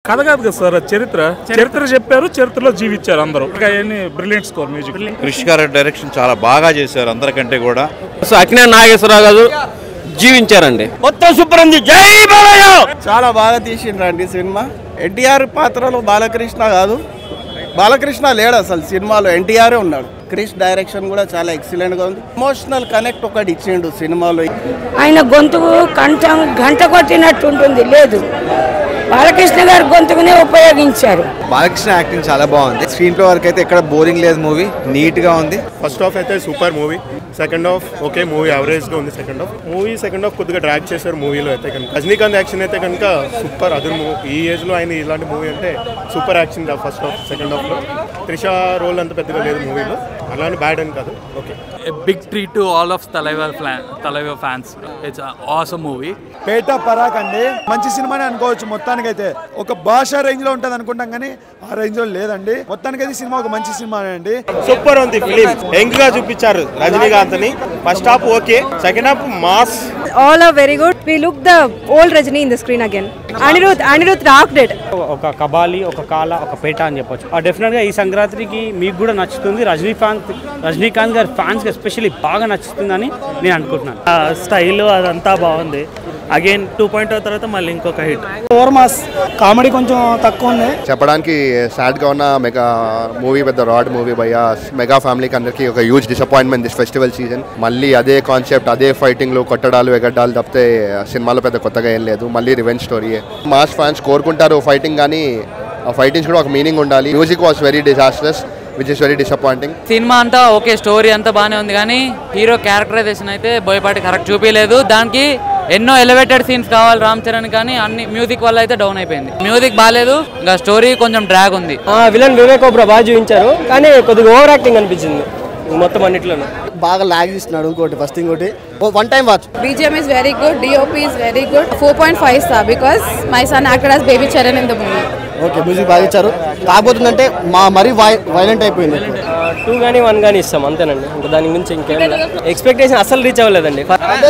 కథ కాదు కదా సార్ అది చరిత్ర చరిత్ర చెప్పారు చరిత్రలో జీవించారు అందరూ అవన్నీ బ్రిలియంట్ స్కోర్ మ్యూజిక్ కృషి గారి డైరెక్షన్ చాలా బాగా చేశారు అందరికంటే కూడా సో అక్కినే నాగేశ్వరరావు గారు జీవించారండి మొత్తం సూపర్ ఉంది జై బాలయ్య చాలా బాగా తీసిండ్రండి సినిమా ఎన్టీఆర్ పాత్రలో బాలకృష్ణ కాదు బాలకృష్ణ లేడు అసలు సినిమాలో ఎన్టీఆర్ ఉన్నాడు క్రిష్ డైరెక్షన్ కూడా చాలా ఎక్సలెంట్ గా ఉంది ఎమోషనల్ కనెక్ట్ ఒకటి ఇచ్చిండు సినిమాలో ఆయన గొంతుకు కంఠం గంట కొట్టినట్టు ఉంటుంది లేదు బాలకృష్ణ గారి గొంతుకునే ఉపయోగించారు బాలకృష్ణ యాక్టింగ్ చాలా బాగుంది స్క్రీన్ ప్లే వరకు అయితే ఎక్కడ బోరింగ్ లేదు మూవీ నీట్ గా ఉంది ఫస్ట్ హాఫ్ అయితే super movie second half okay movie average గా ఉంది second half movie second half కొద్దిగా డ్రాక్ చేశారు మూవీలో అయితే కనుక రజనీకాంత్ యాక్షన్ అయితే కనుక సూపర్ అదర్ మూవీ ఈ ఏజ్ లో ఆయన ఇలాంటి మూవీ అంటే super action first half second half లో త్రిష రోల్ అంత పెద్దగా లేదు మూవీలో అలానే బ్యాడ్ అని కాదు okay big treat to all of Thalaivar fan Thalaivar fans it's awesome movie Petta పరాక్ అండి మంచి సినిమానే అనుకోవచ్చు మొత్తానికైతే ఒక భాష రేంజ్ లో ఉంటది అనుకుంటాం కానీ ఆ రేంజ్ లో లేదండి మొత్తానికైతే సినిమా ఒక మంచి సినిమానే అండి సూపర్ ఉంది ఫిలిం యంగ్ గా చూపించారు రజనీకాంత్ ని first half okay second half mass all are very good. We look the old Rajini in the screen again. Anirudh, Anirudh rocked it. ఒక కబాలి ఒక కాల ఒక పేట అని చెప్పొచ్చు డెఫినెట్ గా ఈ సంక్రాంతికి మీకు కూడా నచ్చుతుంది రజనీకాంత్ రజనీకాంత్ గారి ఫ్యాన్స్ కి ఎస్పెషల్లీ బాగా నచ్చుతుందని నేను అనుకుంటున్నాను స్టైల్ అదంతా బాగుంది అగైన్ టూ పాయింట్ తర్వాత మళ్ళీ ఇంకొక హిట్ ఓవర్ మాస్ కామెడీ కొంచెం తక్కువ ఉంది చెప్పడానికి సాడ్ గా ఉన్న మెగా మూవీ పెద్ద రాడ్ మూవీ భయ్య మెగా ఫ్యామిలీకి అందరికి ఒక huge disappointment this festival season మళ్ళీ అదే కాన్సెప్ట్ అదే ఫైటింగ్లు కొట్టడాలు ఎగడ్డాలు తప్పితే సినిమాలో పెద్ద కొత్తగా ఏం లేదు మళ్ళీ రివెంజ్ స్టోరీయే మాస్ ఫ్యాన్స్ కోరుకుంటారు ఫైటింగ్ కానీ ఆ ఫైటింగ్స్ కూడా ఒక మీనింగ్ ఉండాలి music was very disasters which is very disappointing సినిమా అంతా ఓకే స్టోరీ అంతా బాగానే ఉంది కానీ హీరో క్యారెక్టరైజేషన్ అయితే బోయపాటి కరెక్ట్ చూపించలేదు దానికి ఎన్నో ఎలివేటెడ్ సీన్స్ కావాలి రామ్ చరణ్ కానీ అన్ని మ్యూజిక్ వల్ల అయితే డౌన్ అయిపోయింది మ్యూజిక్ బాగాలేదు ఇంకా స్టోరీ కొంచెం డ్రాగ్ ఉంది విలన్ వివేక్ ఓబ్రా బాగా చూపించారు కానీ కొద్దిగా ఓవర్ యాక్టింగ్ అనిపించింది మొత్తం అన్నిట్లోనూ బాగా లాగ్ ఇస్తున్నాడు ఇంకోటి ఫస్ట్ ఇంకోటి one time watch BGM is very good. DOP is very good. 4.5 star because my son acted as Baby Charan in the movie. Okay music బాగా ఇచ్చారు కాకపోతుందంటే మా మరీ వైలెంట్ అయిపోయింది టూ కానీ వన్ కానీ ఇస్తాం అంతేనండి ఇంకా దాని గురించి ఇంకేం ఎక్స్పెక్టేషన్ అస్సలు రీచ్ అవ్వలేదండి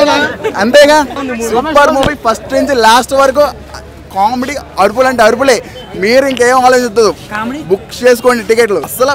అంతేగా సూపర్ మూవీ ఫస్ట్ నుంచి లాస్ట్ వరకు కామెడీ అరుపులు అంటే అరుపులే మీరు ఇంకేం ఆలోచిస్తుంది బుక్ చేసుకోండి టికెట్లు అసలు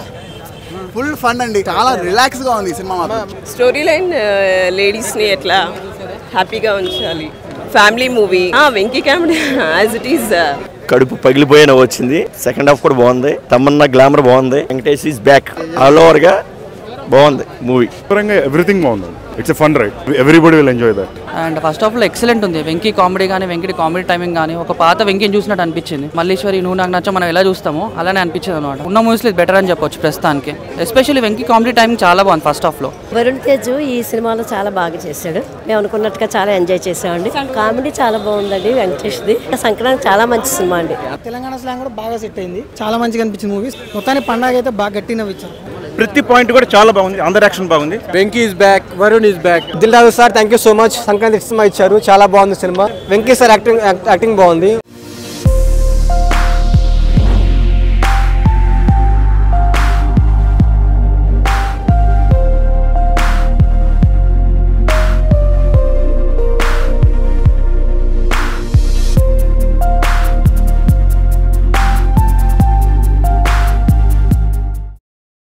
ఫుల్ ఫన్ అండి చాలా రిలాక్స్ గా ఉంది ఈ సినిమా మాత్రం స్టోరీ లైన్ లేడీస్ని ఎట్లా హ్యాపీగా ఉంచాలి family movie Venky comedy as it is కడుపు పగిలిపోయిన వచ్చింది సెకండ్ హాఫ్ కూడా బాగుంది తమన్నా గ్లామర్ బాగుంది Venkatesh is back all over గా బాగుంది మూవీ ఎవ్రీథింగ్ బాగుంది it's fun right everybody will enjoy that and first half లో ఎక్సలెంట్ ఉంది వెంకీ కామెడీ కానీ వెంకీ కామెడీ టైమింగ్ కానీ ఒక పాత వెంకీని చూసినట్టు అనిపించింది మల్లీశ్వరి నువ్వు నాకు నచ్చ మనం ఎలా చూస్తామో అలానే అనిపించింది అనమాట ఉన్న మూవీస్లో ఇది బెటర్ అని చెప్పొచ్చు ప్రస్తుతానికి ఎస్పెషల్లీ వెంకీ కామెడీ టైమింగ్ చాలా బాగుంది ఫస్ట్ హాఫ్ లో వరుణ్ తేజ్ ఈ సినిమాలో చాలా బాగా చేశాడు మేము అనుకున్నట్టుగా చాలా ఎంజాయ్ చేసామండి కామెడీ చాలా బాగుందండి వెంకటేష్ది సంక్రాంతి చాలా మంచి సినిమా అండి తెలంగాణ స్లాంగ్ కూడా బాగా సెట్ అయింది చాలా మంచిగా అనిపించింది మూవీస్ మొత్తానికి పండగ అయితే బాగా గట్టి నవ్వించారు ప్రతి పాయింట్ కూడా చాలా బాగుంది అందరి యాక్షన్ బాగుంది Venky is back Varun is back Dil Raju sir thank you so much Sankranti సినిమా ఇచ్చారు చాలా బాగుంది సినిమా వెంకీ సార్ యాక్టింగ్ యాక్టింగ్ బాగుంది